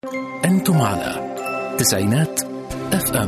أنتم على تسعينات اف ام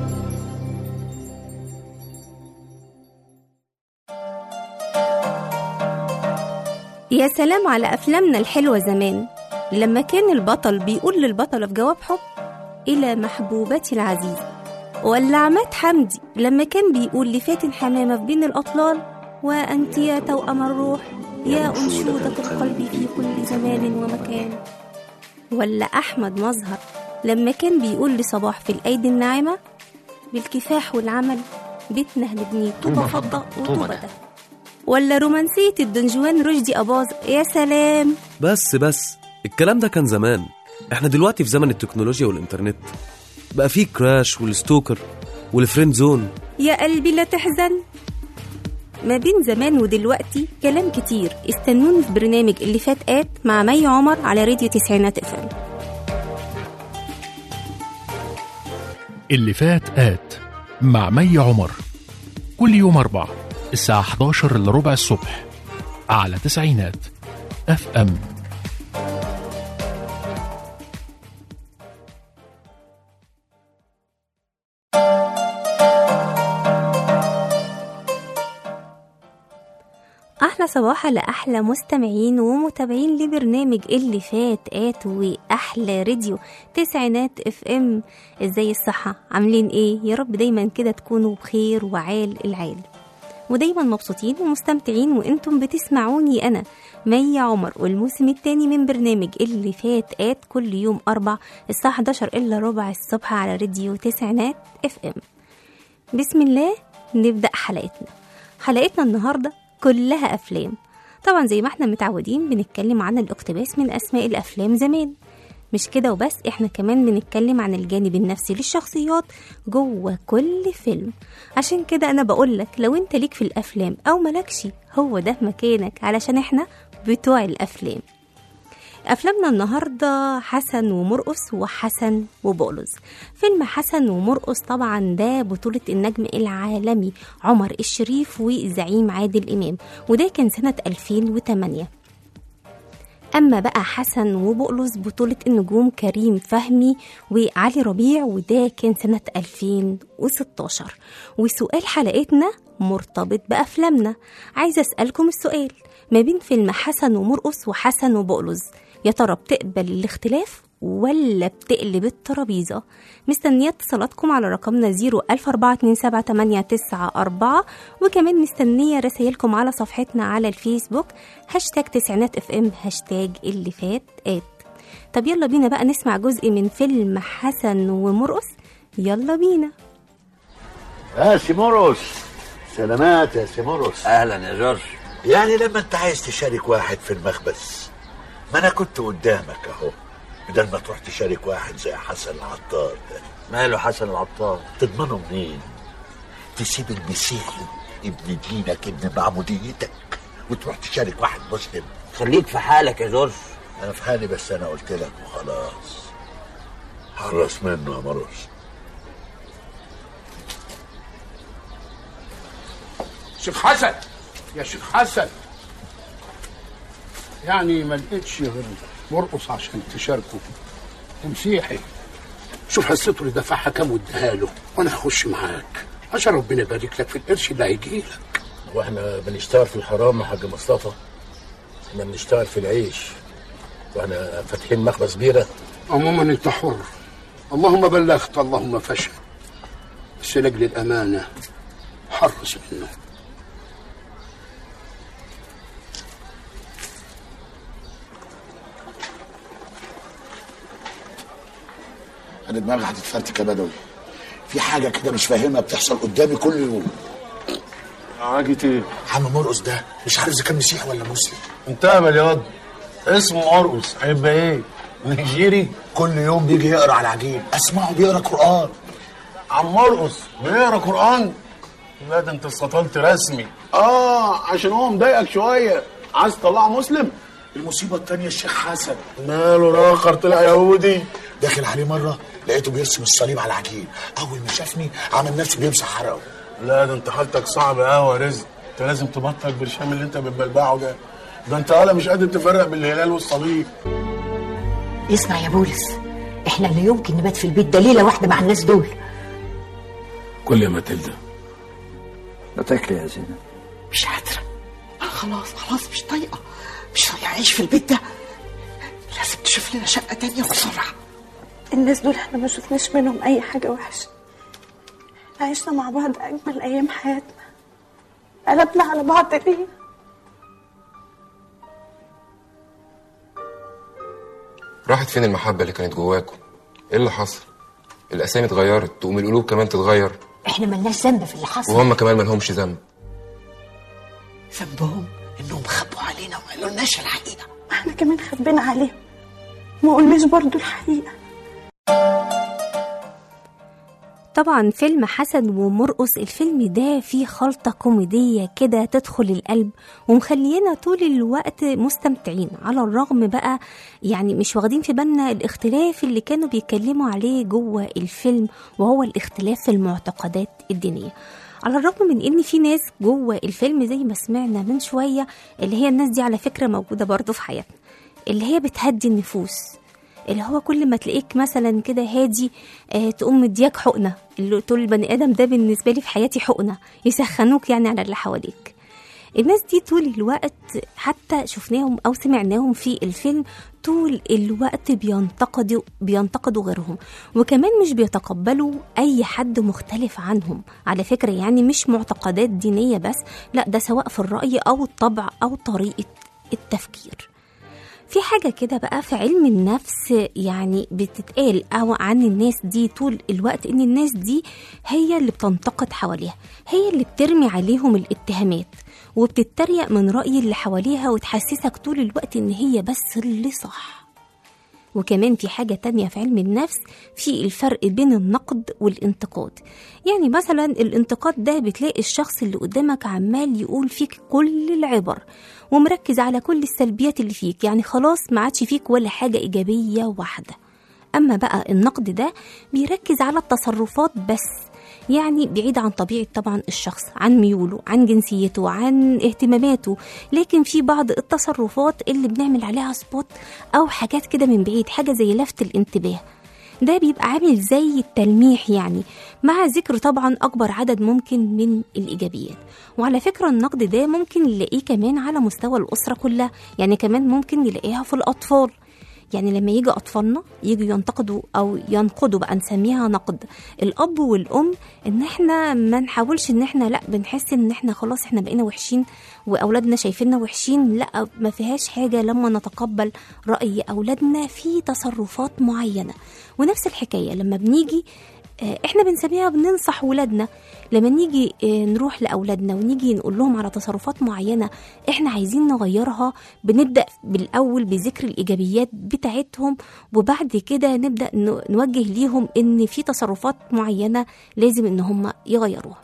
يا سلام على أفلامنا الحلوة زمان لما كان البطل بيقول للبطلة في جواب حب إلى محبوبتي العزيزة ولا عماد حمدي لما كان بيقول لفاتن حمامة في بين الأطلال وأنت يا توأم الروح يا أنشودة القلب في كل زمان ومكان ولا أحمد مظهر لما كان بيقول لصباح في الأيدي الناعمة بالكفاح والعمل بيتنا هنبنيه طوبة فضة وطوبة ده ولا رومانسية الدنجوان رشدي أباظ يا سلام بس بس الكلام ده كان زمان احنا دلوقتي في زمن التكنولوجيا والإنترنت بقى فيه كراش والستوكر والفريند زون يا قلبي لا تحزن ما بين زمان ودلوقتي كلام كتير استنوني في برنامج اللي فات آت مع مي عمر على راديو تسعينات افهم اللي فات آت مع مي عمر كل يوم أربع الساعة 11 إلا ربع الصبح على تسعينات اف ام أحلى صباح لأحلى مستمعين ومتابعين لبرنامج اللي فات آت وأحلى راديو تسعينات اف ام ازاي الصحة عاملين ايه يا رب دايما كده تكونوا بخير وعال العال ودايما مبسوطين ومستمتعين وانتم بتسمعوني انا مي عمر والموسم الثاني من برنامج اللي فات آت كل يوم أربع الساعة 11 إلا ربع الصبح على راديو تسعينات اف ام بسم الله نبدأ حلقتنا حلقتنا النهاردة كلها أفلام طبعا زي ما احنا متعودين بنتكلم عن الاقتباس من أسماء الأفلام زمان مش كده وبس احنا كمان بنتكلم عن الجانب النفسي للشخصيات جوه كل فيلم عشان كده انا بقولك لو انت ليك في الافلام او ملكش هو ده مكانك علشان احنا بتوع الافلام أفلامنا النهاردة حسن ومرقص وحسن وبولز فيلم حسن ومرقص طبعا ده بطولة النجم العالمي عمر الشريف وزعيم عادل إمام وده كان سنة 2008 أما بقى حسن وبقلص بطولة النجوم كريم فهمي وعلي ربيع وده كان سنة 2016 وسؤال حلقتنا مرتبط بأفلامنا عايزة أسألكم السؤال ما بين فيلم حسن ومرقص وحسن وبقلص يا ترى بتقبل الاختلاف ولا بتقلب الترابيزة مستنية اتصالاتكم على رقمنا 014278994 وكمان مستنية رسائلكم على صفحتنا على الفيسبوك هاشتاج تسعينات اف ام هاشتاج اللي فات آت طب يلا بينا بقى نسمع جزء من فيلم حسن ومرقص يلا بينا يا سيموروس سلامات يا سيموروس اهلا يا جورج يعني لما انت عايز تشارك واحد في المخبز ما انا كنت قدامك اهو بدل ما تروح تشارك واحد زي حسن العطار ده ماله حسن العطار تضمنه منين تسيب المسيحي ابن دينك ابن معموديتك وتروح تشارك واحد مسلم خليك في حالك يا جورج انا في حالي بس انا قلت لك وخلاص حرص منه يا مروس شيخ حسن يا شيخ حسن يعني ما لقيتش غير مرقص عشان تشاركه ومسيحي شوف حصته اللي دفعها كام واديها له وانا هخش معاك عشان ربنا يبارك لك في القرش اللي هيجي لك واحنا بنشتغل في الحرام يا حاج مصطفى احنا بنشتغل في العيش واحنا فاتحين مخبز بيره عموما انت حر اللهم بلغت اللهم فشل بس لاجل الامانه حرص منه انا دماغي هتتفرتك يا بدوي في حاجه كده مش فاهمها بتحصل قدامي كل يوم حاجة ايه؟ عم مرقص ده مش عارف اذا كان مسيحي ولا مسلم انتهى يا واد اسمه مرقص هيبقى ايه؟ نيجيري؟ كل يوم بيجي يقرا على العجين اسمعه بيقرا قران عم مرقص بيقرا قرآن؟ لا ده انت استطلت رسمي اه عشان هو مضايقك شوية عايز تطلعه مسلم؟ المصيبه التانيه الشيخ حسن ماله راخر طلع يهودي داخل عليه مره لقيته بيرسم الصليب على العجين اول ما شافني عمل نفسه بيمسح حرقه لا ده انت حالتك صعبة قوي يا رزق انت لازم تبطل برشام اللي انت بتبلبعه ده ده انت ولا مش قادر تفرق بين الهلال والصليب اسمع يا بولس احنا لا يمكن نبات في البيت ده ليله واحده مع الناس دول كل يا ماتيلدا لا تاكلي يا زينب مش قادرة أنا خلاص خلاص مش طايقة مش طايقة أعيش في البيت ده لازم تشوف لنا شقة تانية بسرعة الناس دول احنا ما شفناش منهم اي حاجه وحشه احنا عشنا مع بعض اجمل ايام حياتنا قلبنا على بعض ليه راحت فين المحبة اللي كانت جواكم؟ ايه اللي حصل؟ الأسامي اتغيرت تقوم القلوب كمان تتغير احنا ملناش ذنب في اللي حصل وهم كمان مالهمش ذنب ذنبهم إنهم خبوا علينا وما قالولناش الحقيقة احنا كمان خبينا عليهم ما قلناش برضو الحقيقه طبعا فيلم حسن ومرقص الفيلم ده فيه خلطة كوميدية كده تدخل القلب ومخلينا طول الوقت مستمتعين على الرغم بقى يعني مش واخدين في بالنا الاختلاف اللي كانوا بيتكلموا عليه جوه الفيلم وهو الاختلاف في المعتقدات الدينية على الرغم من ان في ناس جوه الفيلم زي ما سمعنا من شوية اللي هي الناس دي على فكرة موجودة برضو في حياتنا اللي هي بتهدي النفوس اللي هو كل ما تلاقيك مثلا كده هادي آه تقوم مدياك حقنه اللي تقول البني ادم ده بالنسبه لي في حياتي حقنه يسخنوك يعني على اللي حواليك الناس دي طول الوقت حتى شفناهم او سمعناهم في الفيلم طول الوقت بينتقدوا بينتقدوا غيرهم وكمان مش بيتقبلوا اي حد مختلف عنهم على فكره يعني مش معتقدات دينيه بس لا ده سواء في الراي او الطبع او طريقه التفكير في حاجة كده بقى في علم النفس يعني بتتقال أو عن الناس دي طول الوقت إن الناس دي هي اللي بتنتقد حواليها هي اللي بترمي عليهم الاتهامات وبتتريق من رأي اللي حواليها وتحسسك طول الوقت إن هي بس اللي صح وكمان في حاجة تانية في علم النفس في الفرق بين النقد والانتقاد يعني مثلا الانتقاد ده بتلاقي الشخص اللي قدامك عمال يقول فيك كل العبر ومركز على كل السلبيات اللي فيك يعني خلاص ما عادش فيك ولا حاجة إيجابية واحدة أما بقى النقد ده بيركز على التصرفات بس يعني بعيد عن طبيعة طبعا الشخص عن ميوله عن جنسيته عن اهتماماته لكن في بعض التصرفات اللي بنعمل عليها سبوت أو حاجات كده من بعيد حاجة زي لفت الانتباه ده بيبقى عامل زي التلميح يعني مع ذكر طبعا أكبر عدد ممكن من الإيجابيات وعلى فكرة النقد ده ممكن نلاقيه كمان على مستوى الأسرة كلها يعني كمان ممكن نلاقيها في الأطفال يعني لما يجي أطفالنا يجوا ينتقدوا أو ينقدوا بقى نسميها نقد الأب والأم إن إحنا ما نحاولش إن إحنا لأ بنحس إن إحنا خلاص إحنا بقينا وحشين وأولادنا شايفيننا وحشين لأ ما فيهاش حاجة لما نتقبل رأي أولادنا في تصرفات معينة ونفس الحكاية لما بنيجي آه، احنا بنسميها بننصح ولادنا لما نيجي آه، نروح لاولادنا ونيجي نقول لهم على تصرفات معينه احنا عايزين نغيرها بنبدا بالاول بذكر الايجابيات بتاعتهم وبعد كده نبدا ن- نوجه ليهم ان في تصرفات معينه لازم ان هم يغيروها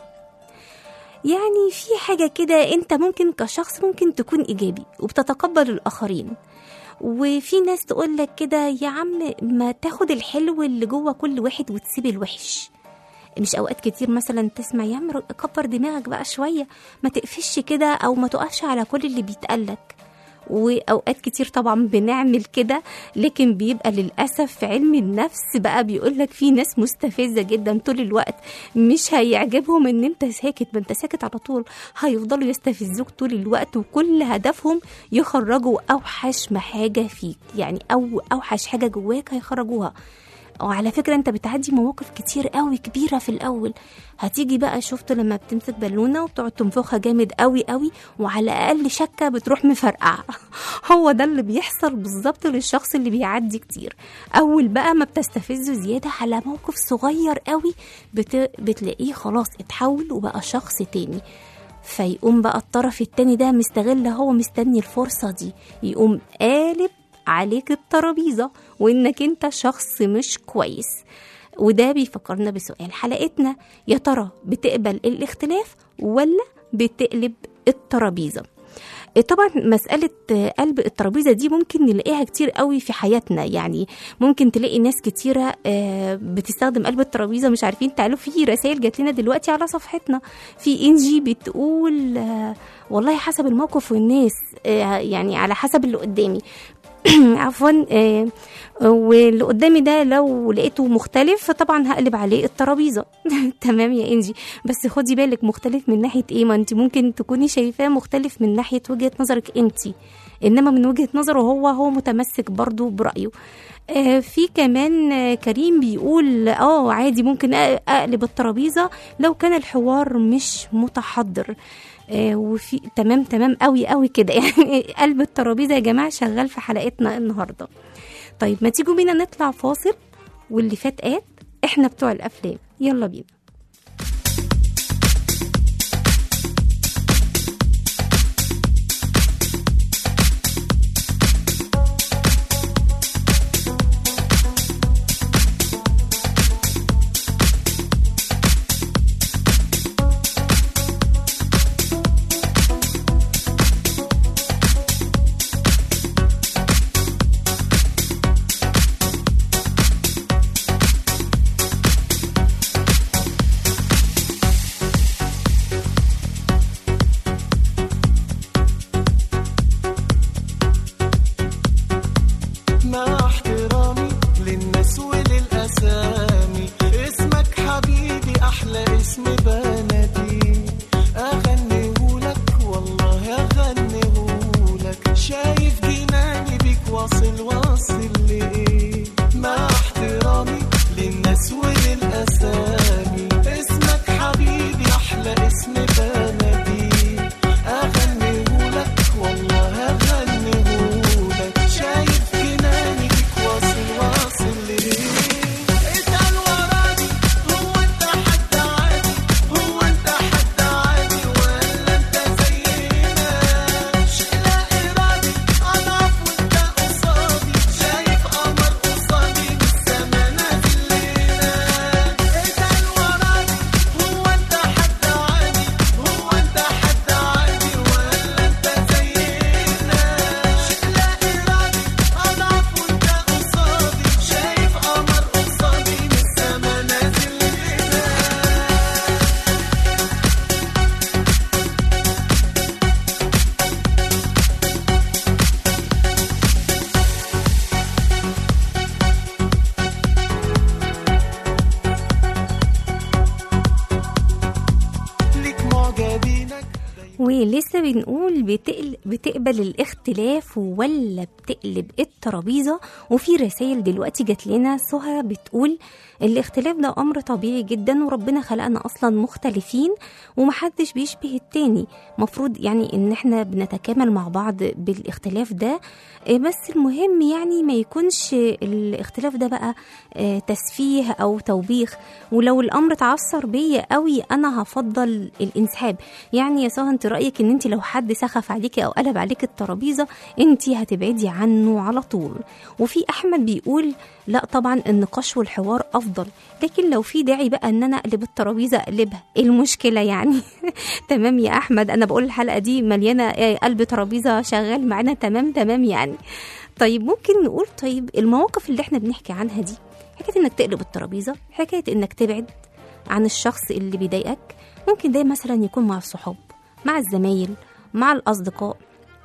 يعني في حاجه كده انت ممكن كشخص ممكن تكون ايجابي وبتتقبل الاخرين وفي ناس تقول لك كده يا عم ما تاخد الحلو اللي جوه كل واحد وتسيب الوحش مش اوقات كتير مثلا تسمع يا عم كبر دماغك بقى شويه ما تقفش كده او ما تقفش على كل اللي بيتقالك واوقات كتير طبعا بنعمل كده لكن بيبقى للاسف في علم النفس بقى بيقول لك في ناس مستفزه جدا طول الوقت مش هيعجبهم ان انت ساكت ما انت ساكت على طول هيفضلوا يستفزوك طول الوقت وكل هدفهم يخرجوا اوحش ما حاجه فيك يعني او اوحش حاجه جواك هيخرجوها وعلى فكرة انت بتعدي مواقف كتير قوي كبيرة في الأول هتيجي بقى شفت لما بتمسك بالونة وبتقعد تنفخها جامد قوي قوي وعلى أقل شكة بتروح مفرقع هو ده اللي بيحصل بالظبط للشخص اللي بيعدي كتير أول بقى ما بتستفزه زيادة على موقف صغير قوي بت... بتلاقيه خلاص اتحول وبقى شخص تاني فيقوم بقى الطرف التاني ده مستغل هو مستني الفرصة دي يقوم قالب عليك الترابيزة وإنك أنت شخص مش كويس وده بيفكرنا بسؤال حلقتنا يا ترى بتقبل الاختلاف ولا بتقلب الترابيزة طبعا مسألة قلب الترابيزة دي ممكن نلاقيها كتير قوي في حياتنا يعني ممكن تلاقي ناس كتيرة آه، بتستخدم قلب الترابيزة مش عارفين تعالوا في رسائل جات لنا دلوقتي على صفحتنا في انجي بتقول آه، والله حسب الموقف والناس آه، يعني على حسب اللي قدامي عفوا آه، واللي قدامي ده لو لقيته مختلف فطبعا هقلب عليه الترابيزه تمام يا انجي بس خدي بالك مختلف من ناحيه ايه ما انت ممكن تكوني شايفاه مختلف من ناحيه وجهه نظرك انت انما من وجهه نظره هو هو متمسك برضو برايه آه، في كمان آه، كريم بيقول اه عادي ممكن أ- اقلب الترابيزه لو كان الحوار مش متحضر آه، وفي تمام تمام قوي قوي كده يعني قلب الترابيزه يا جماعه شغال في حلقتنا النهارده طيب ما تيجوا بينا نطلع فاصل واللي فات قات احنا بتوع الافلام يلا بينا مع احترامي للناس وللأسامي اسمك حبيبي أحلى اسم بلدي أغنيهولك والله أغنيهولك شايف جناني بيك واصل واصل لإيه مع احترامي للناس وللأسامي اسمك حبيبي أحلى اسم بلدي أغنيهولك والله أغنيهولك شايف جناني بيك واصل واصل ليه اسأل وراني هو انت حد عادي هو انت حد عادي ولا انت زينا شيء لا إرادي أضعف وانت قصادي شايف قمر قصادي بالسما نازل لينا اسأل وراني هو انت حد عادي هو انت حد عادي ولا انت زينا شيء لا إرادي أضعف وانت قصادي شايف قمر قصادي بالسما نازل لينا ليك معجبينك ولسه بنقول بتقل بتقبل الاختلاف ولا بتقلب الترابيزه وفي رسائل دلوقتي جات لنا سهى بتقول الاختلاف ده امر طبيعي جدا وربنا خلقنا اصلا مختلفين ومحدش بيشبه التاني مفروض يعني ان احنا بنتكامل مع بعض بالاختلاف ده إيه بس المهم يعني ما يكونش الاختلاف ده بقى آه، تسفيه او توبيخ ولو الامر تعثر بيا قوي انا هفضل الانسحاب يعني يا سهى انت رايك ان انت لو حد سخف عليكي او قلب عليك الترابيزه انت هتبعدي عنه على طول وفي احمد بيقول لا طبعا النقاش والحوار افضل لكن لو في داعي بقى ان انا اقلب الترابيزه اقلبها ايه المشكله يعني تمام يا احمد انا بقول الحلقه دي مليانه آه، قلب ترابيزه شغال معانا تمام تمام يعني طيب ممكن نقول طيب المواقف اللي احنا بنحكي عنها دي حكايه انك تقلب الترابيزه حكايه انك تبعد عن الشخص اللي بيضايقك ممكن ده مثلا يكون مع الصحاب مع الزمايل مع الاصدقاء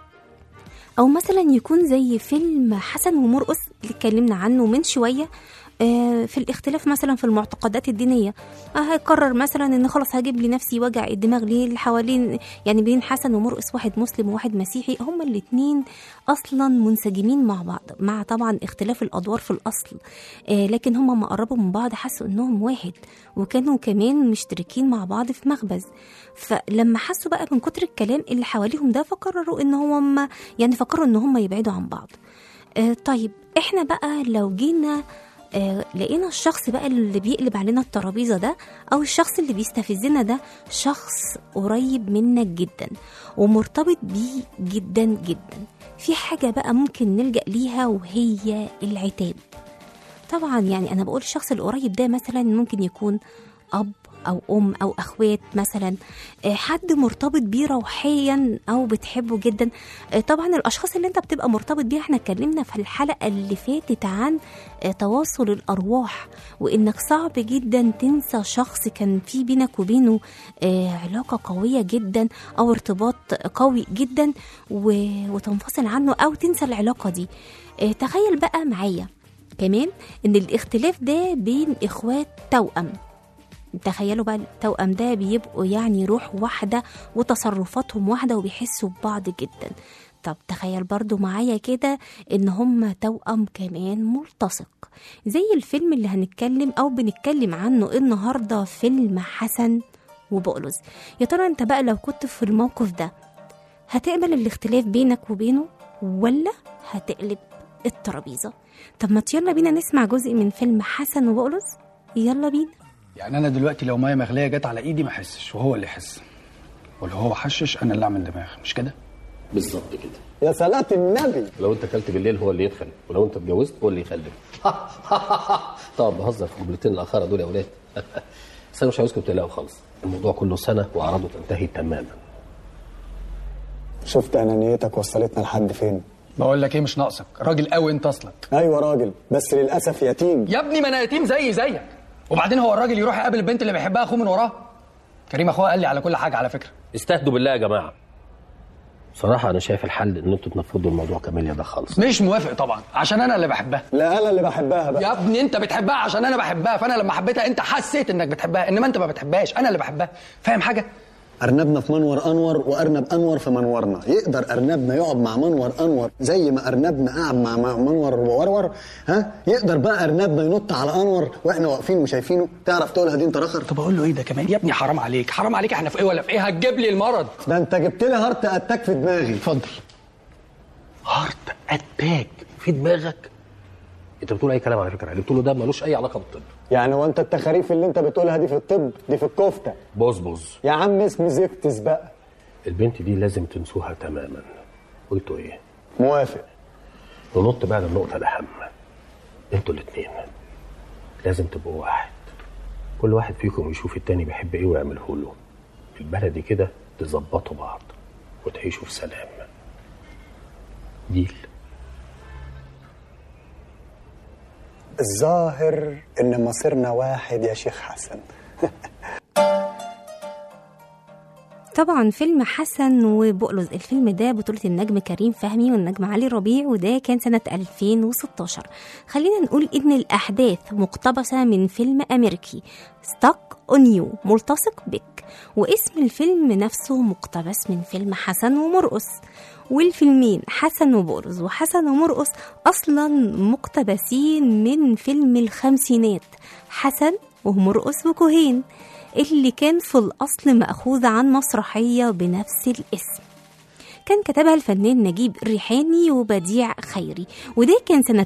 او مثلا يكون زي فيلم حسن ومرقص اللي اتكلمنا عنه من شويه آه، في الاختلاف مثلا في المعتقدات الدينيه آه، هيقرر مثلا ان خلاص هجيب لنفسي وجع الدماغ ليه اللي حوالين يعني بين حسن ومرقص واحد مسلم وواحد مسيحي هما الاتنين اصلا منسجمين مع بعض مع طبعا اختلاف الادوار في الاصل آه، لكن هما ما قربوا من بعض حسوا انهم واحد وكانوا كمان مشتركين مع بعض في مخبز فلما حسوا بقى من كتر الكلام اللي حواليهم ده فقرروا ان هم يعني فكروا ان هم يبعدوا عن بعض آه، طيب احنا بقى لو جينا آه، لقينا الشخص بقى اللي بيقلب علينا الترابيزه ده او الشخص اللي بيستفزنا ده شخص قريب منك جدا ومرتبط بيه جدا جدا في حاجه بقى ممكن نلجا ليها وهي العتاب طبعا يعني انا بقول الشخص القريب ده مثلا ممكن يكون اب او ام او اخوات مثلا آه، حد مرتبط بيه روحيا او بتحبه جدا آه، طبعا الاشخاص اللي انت بتبقى مرتبط بيها احنا اتكلمنا في الحلقه اللي فاتت عن آه، تواصل الارواح وانك صعب جدا تنسى شخص كان في بينك وبينه آه، علاقه قويه جدا او ارتباط قوي جدا و- وتنفصل عنه او تنسى العلاقه دي آه، تخيل بقى معايا كمان ان الاختلاف ده بين اخوات توأم تخيلوا بقى التوأم ده بيبقوا يعني روح واحدة وتصرفاتهم واحدة وبيحسوا ببعض جدا طب تخيل برضو معايا كده ان هم توأم كمان ملتصق زي الفيلم اللي هنتكلم او بنتكلم عنه النهاردة فيلم حسن وبقلز يا ترى انت بقى لو كنت في الموقف ده هتقبل الاختلاف بينك وبينه ولا هتقلب الترابيزة طب ما يلا بينا نسمع جزء من فيلم حسن وبقلز يلا بينا يعني انا دلوقتي لو ميه مغليه جت على ايدي ما احسش وهو اللي يحس ولو هو حشش انا اللي اعمل دماغ مش كده بالظبط كده يا صلاة النبي لو انت اكلت بالليل هو اللي يدخل ولو انت اتجوزت هو اللي يخلف طب بهزر في الجملتين الاخرى دول يا اولاد بس انا مش عاوزكم تقلقوا خالص الموضوع كله سنه واعراضه تنتهي تماما شفت انانيتك وصلتنا لحد فين بقول لك ايه مش ناقصك راجل قوي انت اصلا ايوه راجل بس للاسف يتيم يا ابني ما انا يتيم زي زيك وبعدين هو الراجل يروح يقابل البنت اللي بيحبها اخوه من وراه كريم اخوها قال لي على كل حاجه على فكره استهدوا بالله يا جماعه بصراحه انا شايف الحل ان انتوا تنفضوا الموضوع كاميليا ده خالص مش موافق طبعا عشان انا اللي بحبها لا انا اللي بحبها بقى يا ابني انت بتحبها عشان انا بحبها فانا لما حبيتها انت حسيت انك بتحبها انما انت ما بتحبهاش انا اللي بحبها فاهم حاجه ارنبنا في منور انور وارنب انور في منورنا يقدر ارنبنا يقعد مع منور انور زي ما ارنبنا قعد مع مع منور وورور ها يقدر بقى ارنبنا ينط على انور واحنا واقفين وشايفينه تعرف تقولها دي انت رخر طب اقول له ايه ده كمان يا ابني حرام عليك حرام عليك احنا في ايه ولا في ايه هتجيب لي المرض ده انت جبت لي هارت اتاك في دماغي اتفضل هارت اتاك في دماغك انت بتقول اي كلام على فكره اللي بتقوله ده ملوش اي علاقه بالطب يعني وانت التخاريف اللي انت بتقولها دي في الطب دي في الكفته بصبص يا عم اسمي زفتس بقى البنت دي لازم تنسوها تماما قلتوا ايه موافق ننط بقى للنقطه الاهم انتوا الاثنين لازم تبقوا واحد كل واحد فيكم يشوف التاني بيحب ايه ويعمله له البلدي كده تظبطوا بعض وتعيشوا في سلام ديل الظاهر ان مصيرنا واحد يا شيخ حسن طبعا فيلم حسن وبقلز الفيلم ده بطولة النجم كريم فهمي والنجم علي ربيع وده كان سنة 2016 خلينا نقول إن الأحداث مقتبسة من فيلم أمريكي ستاك اون يو ملتصق بك واسم الفيلم نفسه مقتبس من فيلم حسن ومرقص والفيلمين حسن وبقلز وحسن ومرقص أصلا مقتبسين من فيلم الخمسينات حسن ومرقص وكوهين اللي كان في الأصل مأخوذ عن مسرحية بنفس الاسم كان كتبها الفنان نجيب الريحاني وبديع خيري وده كان سنة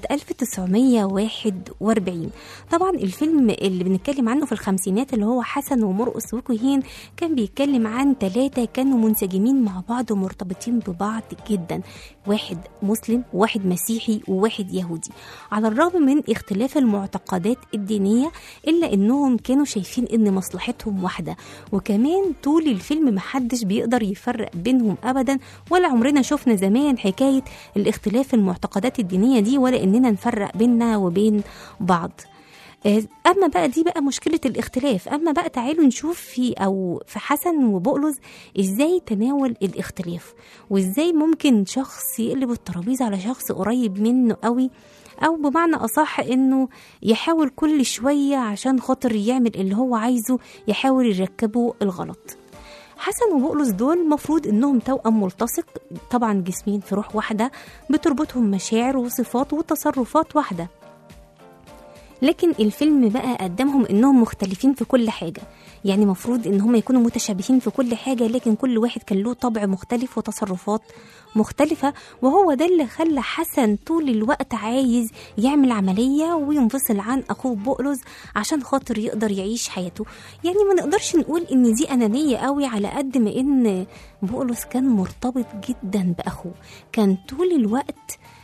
1941 طبعا الفيلم اللي بنتكلم عنه في الخمسينات اللي هو حسن ومرقص وكوهين كان بيتكلم عن ثلاثة كانوا منسجمين مع بعض ومرتبطين ببعض جدا واحد مسلم وواحد مسيحي وواحد يهودي على الرغم من اختلاف المعتقدات الدينية إلا إنهم كانوا شايفين إن مصلحتهم واحدة وكمان طول الفيلم محدش بيقدر يفرق بينهم أبدا ولا عمرنا شفنا زمان حكاية الاختلاف المعتقدات الدينية دي ولا إننا نفرق بيننا وبين بعض آه، اما بقى دي بقى مشكله الاختلاف اما بقى تعالوا نشوف في او في حسن وبقلز ازاي تناول الاختلاف وازاي ممكن شخص يقلب الترابيزه على شخص قريب منه قوي او بمعنى اصح انه يحاول كل شويه عشان خاطر يعمل اللي هو عايزه يحاول يركبه الغلط حسن وبقلص دول مفروض انهم توأم ملتصق طبعا جسمين في روح واحده بتربطهم مشاعر وصفات وتصرفات واحده لكن الفيلم بقى قدمهم انهم مختلفين في كل حاجه يعني مفروض ان هم يكونوا متشابهين في كل حاجه لكن كل واحد كان له طبع مختلف وتصرفات مختلفه وهو ده اللي خلى حسن طول الوقت عايز يعمل عمليه وينفصل عن اخوه بقلز عشان خاطر يقدر يعيش حياته يعني ما نقدرش نقول ان دي انانيه قوي على قد ما ان بقلز كان مرتبط جدا باخوه كان طول الوقت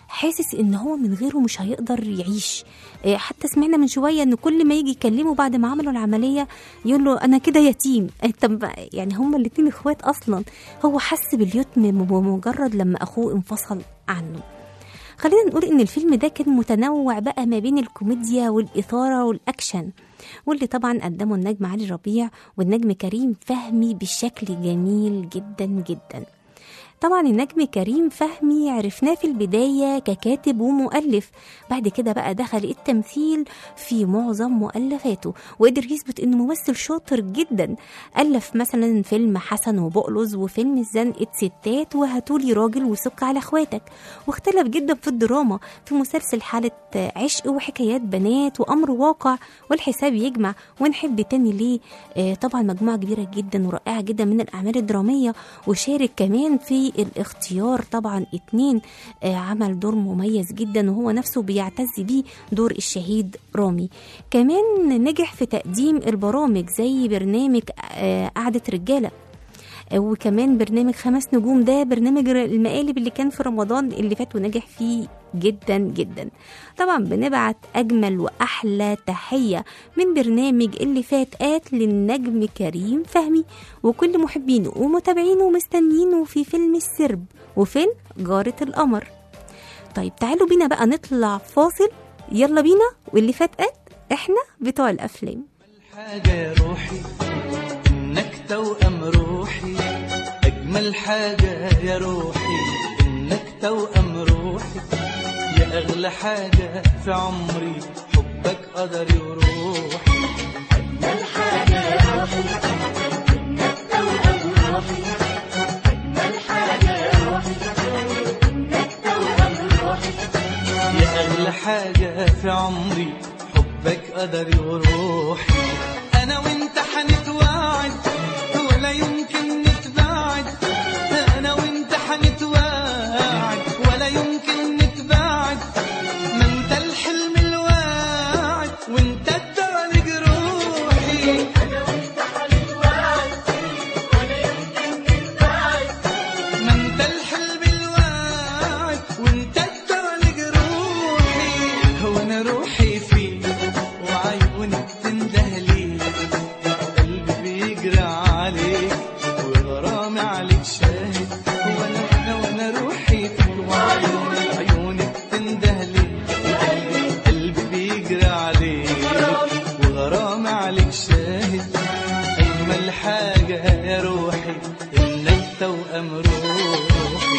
حاسس ان هو من غيره مش هيقدر يعيش آه، حتى سمعنا من شويه ان كل ما يجي يكلمه بعد ما عملوا العمليه يقول له انا كده يتيم آه، طب يعني هما الاتنين اخوات اصلا هو حس باليتم بمجرد لما اخوه انفصل عنه خلينا نقول ان الفيلم ده كان متنوع بقى ما بين الكوميديا والاثاره والاكشن واللي طبعا قدمه النجم علي ربيع والنجم كريم فهمي بشكل جميل جدا جدا طبعا النجم كريم فهمي عرفناه في البداية ككاتب ومؤلف بعد كده بقى دخل التمثيل في معظم مؤلفاته وقدر يثبت انه ممثل شاطر جدا ألف مثلا فيلم حسن وبقلظ وفيلم زنقة ستات وهاتولي راجل وسك على اخواتك واختلف جدا في الدراما في مسلسل حالة عشق وحكايات بنات وأمر واقع والحساب يجمع ونحب تاني ليه آه، طبعا مجموعة كبيرة جدا ورائعة جدا من الأعمال الدرامية وشارك كمان في الاختيار طبعا اتنين آه، عمل دور مميز جدا وهو نفسه بيعتز بيه دور الشهيد رامي كمان نجح في تقديم البرامج زي برنامج آه، قعدة رجالة وكمان برنامج خمس نجوم ده برنامج المقالب اللي كان في رمضان اللي فات ونجح فيه جدا جدا طبعا بنبعت اجمل واحلى تحيه من برنامج اللي فات آت للنجم كريم فهمي وكل محبينه ومتابعينه ومستنيينه في فيلم السرب وفيلم جارة القمر طيب تعالوا بينا بقى نطلع فاصل يلا بينا واللي فات آت احنا بتوع الافلام حاجة يا روحي إنك توأم روحي أجمل حاجة يا روحي إنك توأم روحي يا أغلى حاجة في عمري حبك قدري وروحي أجمل حاجة يا روحي إنك توأم روحي أجمل حاجة يا روحي إنك توأم روحي يا أغلى حاجة في عمري حبك قدري وروحي أنا وأنت حنتواعد ولا يمكن نتباعد أنا وأنت حنتواعد ولا يمكن نتباعد ما أنت الحلم الواعد وأنت الدواء لجروحي أنا وأنت حنتواعد ولا يمكن نتباعد ما أنت الحلم الواعد وأنت الدواء لجروحي هو أنا روحي فيك وعيونك تنده ليك قلبي بيجري عليك وغرامي عليك شاهد وانا وانا وانا روحي فيك وعيونك عيونك تنده ليك قلبي بيجري عليك وغرامي عليك شاهد اجمل حاجه يا روحي انك توأم روحي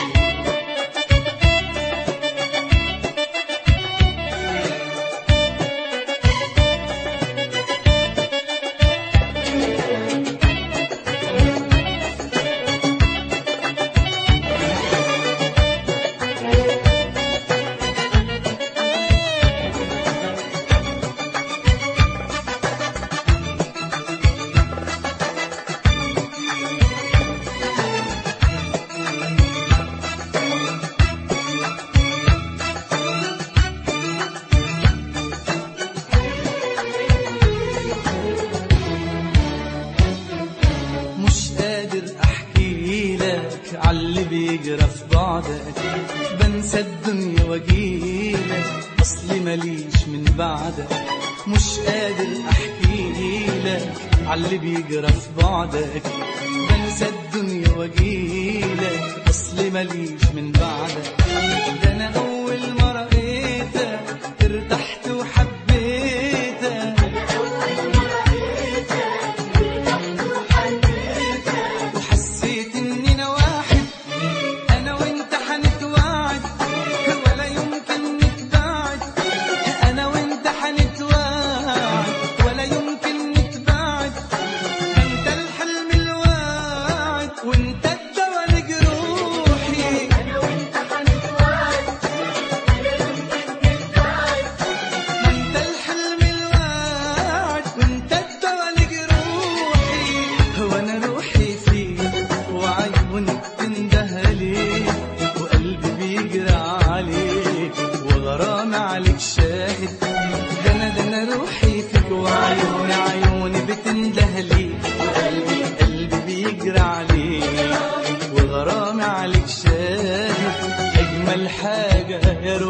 مش قادر احكي لك عاللي بيجرى في بعدك بنسى الدنيا واجيلك اصلي ماليش من بعدك مش قادر احكي لك عاللي بيجرى في بعدك بنسى الدنيا واجيلك اصلي ماليش من بعدك ده انا اول ما رأيتك ارتحت وحبيتك وحسيت اننا واحد انا وانت حنتواعد ولا يمكن نتباعد انا وانت حنتواعد ولا يمكن نتباعد انت الحلم الواعد وانت الدواء لجروحي انا وانت حنتواعد ولا يمكن نتباعد انت الحلم الواعد وانت الدواء لجروحي هو انا روحي فيك وعيونك تنده ليك وقلبي بيجري عليك وغرامي عليك شاهد ده انا ده انا روحي فيك وعيوني عيوني بتنده ليك وقلبي قلبي بيجري عليك وغرامي عليك شاهد اجمل حاجه يا روحي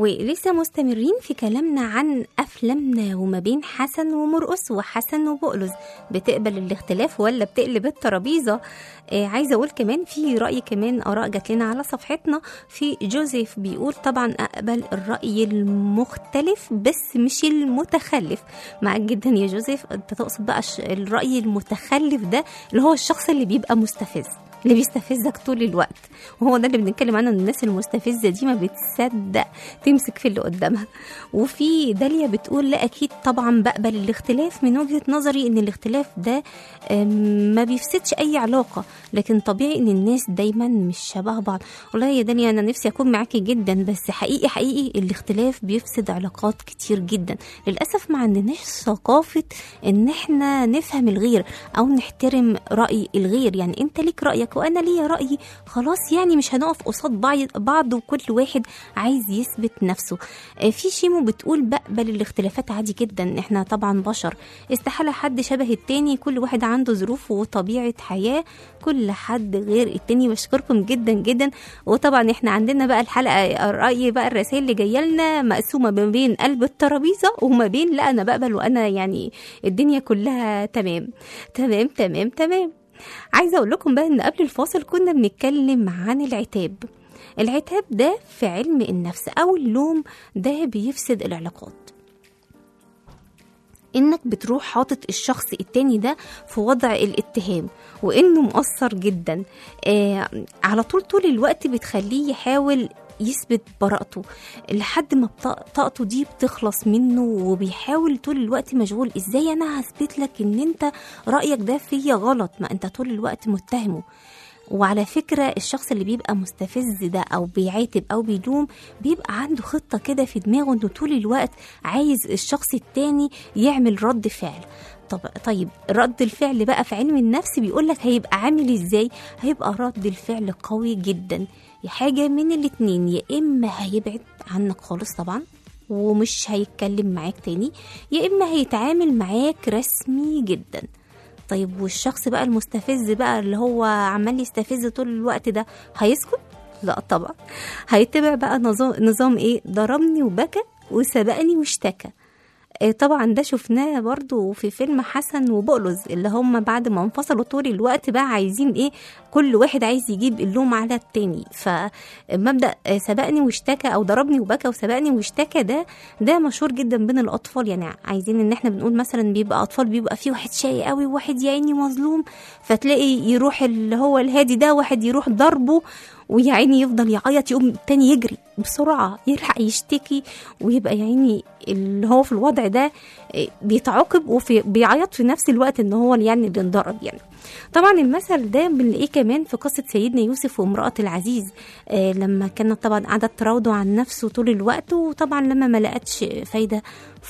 ولسه مستمرين في كلامنا عن أفلامنا وما بين حسن ومرقص وحسن وبقلز بتقبل الاختلاف ولا بتقلب الترابيزة آه عايزة أقول كمان في رأي كمان آراء جات لنا على صفحتنا في جوزيف بيقول طبعا أقبل الرأي المختلف بس مش المتخلف معاك جدا يا جوزيف أنت تقصد بقى الش- الرأي المتخلف ده اللي هو الشخص اللي بيبقى مستفز اللي بيستفزك طول الوقت وهو ده اللي بنتكلم عنه ان الناس المستفزه دي ما بتصدق تمسك في اللي قدامها وفي داليا بتقول لا اكيد طبعا بقبل الاختلاف من وجهه نظري ان الاختلاف ده أم، ما بيفسدش اي علاقه لكن طبيعي ان الناس دايما مش شبه بعض والله يا داليا انا نفسي اكون معاكي جدا بس حقيقي حقيقي الاختلاف بيفسد علاقات كتير جدا للاسف ما عندناش ثقافه ان احنا نفهم الغير او نحترم راي الغير يعني انت ليك رايك وانا ليا رايي خلاص يعني مش هنقف قصاد بعض بعض وكل واحد عايز يثبت نفسه آه، في شيمو بتقول بقبل الاختلافات عادي جدا احنا طبعا بشر استحاله حد شبه التاني كل واحد عنده ظروف وطبيعه حياه كل حد غير التاني بشكركم جدا جدا وطبعا احنا عندنا بقى الحلقه الراي بقى الرسائل اللي جايه لنا مقسومه ما بين قلب الترابيزه وما بين لا انا بقبل وانا يعني الدنيا كلها تمام تمام تمام تمام عايزه اقول لكم بقى ان قبل الفاصل كنا بنتكلم عن العتاب العتاب ده في علم النفس او اللوم ده بيفسد العلاقات انك بتروح حاطط الشخص التاني ده في وضع الاتهام وانه مقصر جدا آه على طول طول الوقت بتخليه يحاول يثبت براءته لحد ما بط- طاقته دي بتخلص منه وبيحاول طول الوقت مشغول ازاي انا هثبت لك ان انت رايك ده فيا غلط ما انت طول الوقت متهمه وعلى فكرة الشخص اللي بيبقى مستفز ده أو بيعاتب أو بيلوم بيبقى عنده خطة كده في دماغه إنه طول الوقت عايز الشخص التاني يعمل رد فعل طب طيب رد الفعل بقى في علم النفس بيقول لك هيبقى عامل ازاي هيبقى رد الفعل قوي جدا يا حاجة من الاتنين يا إما هيبعد عنك خالص طبعا ومش هيتكلم معاك تاني يا إما هيتعامل معاك رسمي جدا طيب والشخص بقى المستفز بقى اللي هو عمال يستفز طول الوقت ده هيسكت لا طبعا هيتبع بقى نظام, نظام ايه ضربني وبكى وسبقني واشتكى آه، طبعا ده شفناه برضو في فيلم حسن وبقلز اللي هم بعد ما انفصلوا طول الوقت بقى عايزين ايه كل واحد عايز يجيب اللوم على التاني فمبدأ آه، سبقني واشتكى او ضربني وبكى وسبقني واشتكى ده ده مشهور جدا بين الاطفال يعني عايزين ان احنا بنقول مثلا بيبقى اطفال بيبقى في واحد شقي قوي وواحد يا عيني مظلوم فتلاقي يروح اللي هو الهادي ده واحد يروح ضربه ويا عيني يفضل يعيط يقوم التاني يجري بسرعة يلحق يشتكي ويبقى يا عيني اللي هو في الوضع ده إيه، بيتعاقب وفي بيعيط في نفس الوقت ان هو يعني اللي انضرب يعني طبعا المثل ده بنلاقيه كمان في قصة سيدنا يوسف وامرأة العزيز آه لما كانت طبعا قاعدة تراوده عن نفسه طول الوقت وطبعا لما ما لقتش فايدة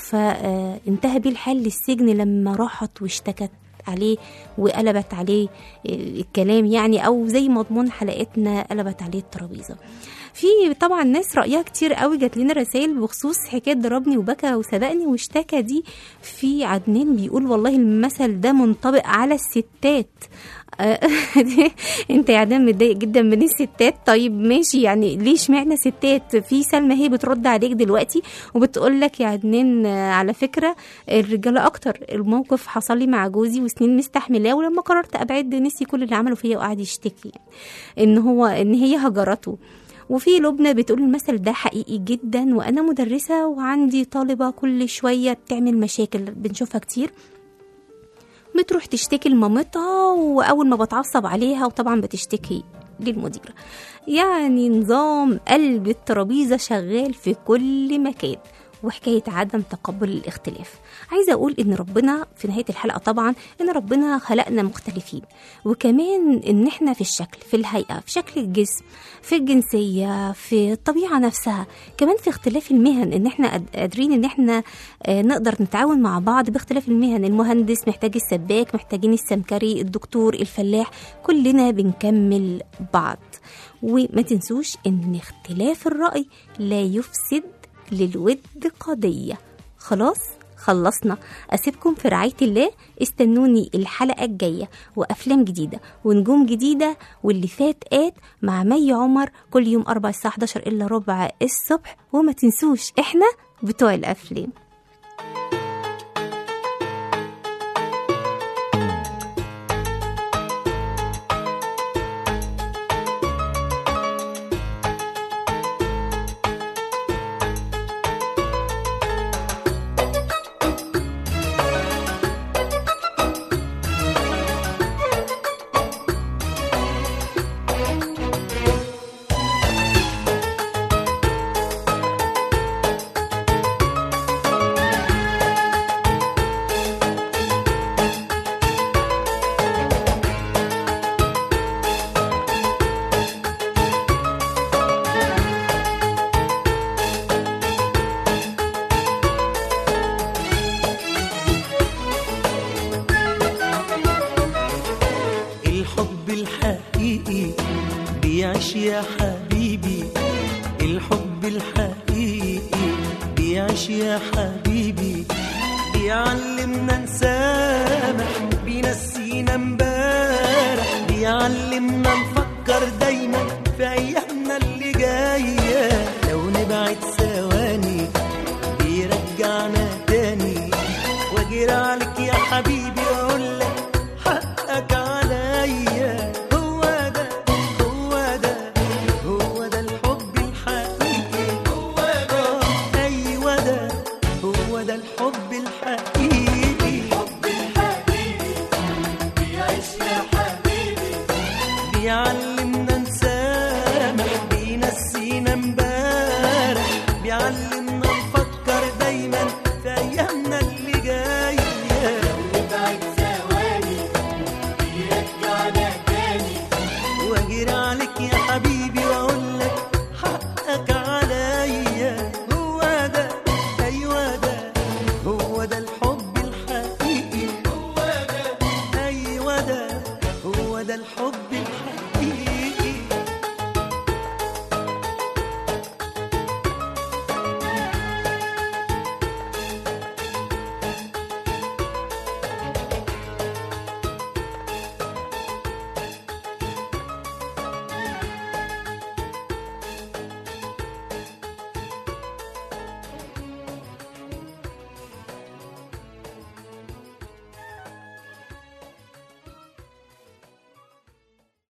فانتهى بيه الحال للسجن لما راحت واشتكت عليه وقلبت عليه الكلام يعني او زي مضمون حلقتنا قلبت عليه الترابيزه في طبعا ناس رايها كتير قوي جات لنا رسائل بخصوص حكايه ضربني وبكى وسبقني واشتكى دي في عدنان بيقول والله المثل ده منطبق على الستات آه، انت يا عدنان متضايق جدا من الستات طيب ماشي يعني ليش معنى ستات في سلمى هي بترد عليك دلوقتي وبتقول لك يا عدنان آه، على فكره الرجاله اكتر الموقف حصل لي مع جوزي وسنين مستحملاه ولما قررت ابعد نسي كل اللي عمله فيا وقعد يشتكي ان هو ان هي هجرته وفي لبنى بتقول المثل ده حقيقي جدا وانا مدرسه وعندي طالبه كل شويه بتعمل مشاكل بنشوفها كتير بتروح تشتكي لمامتها واول ما بتعصب عليها وطبعا بتشتكي للمدير يعني نظام قلب الترابيزه شغال في كل مكان وحكاية عدم تقبل الاختلاف عايزة أقول إن ربنا في نهاية الحلقة طبعا إن ربنا خلقنا مختلفين وكمان إن إحنا في الشكل في الهيئة في شكل الجسم في الجنسية في الطبيعة نفسها كمان في اختلاف المهن إن إحنا قاد- قادرين إن إحنا آه، نقدر نتعاون مع بعض باختلاف المهن المهندس محتاج السباك محتاجين السمكري الدكتور الفلاح كلنا بنكمل بعض وما تنسوش إن اختلاف الرأي لا يفسد للود قضية خلاص خلصنا أسيبكم في رعاية الله استنوني الحلقة الجاية وأفلام جديدة ونجوم جديدة واللي فات آت مع مي عمر كل يوم أربع الساعة 11 إلا ربع الصبح وما تنسوش إحنا بتوع الأفلام الحب الحقيقي بيعيش يا حبيبي الحب الحقيقي بيعيش يا حبيبي بيعلمنا نسامح بينسينا امبارح بيعلمنا نفكر دايما في ايامنا اللي جايه لو نبعد ثواني بيرجعنا تاني واجري عليك يا حبيبي واقول لك حقك عليا هو ده هو ده هو ده الحب الحقيقي هو ده ايوه ده هو ده الحب الحقيقي الحب الحقيقي بيعيش يا حبيبي بيعلمنا نسامح بينسينا امبارح بيعلمنا نفكر دايما في ايامنا اللي جايه نبعد ثواني بيرجعنا تاني واجري عليك يا حبيبي واقول لك حقك عليا هو ده ايوه ده هو ده الحب الحقيقي هو ده ايوه ده هو ده الحب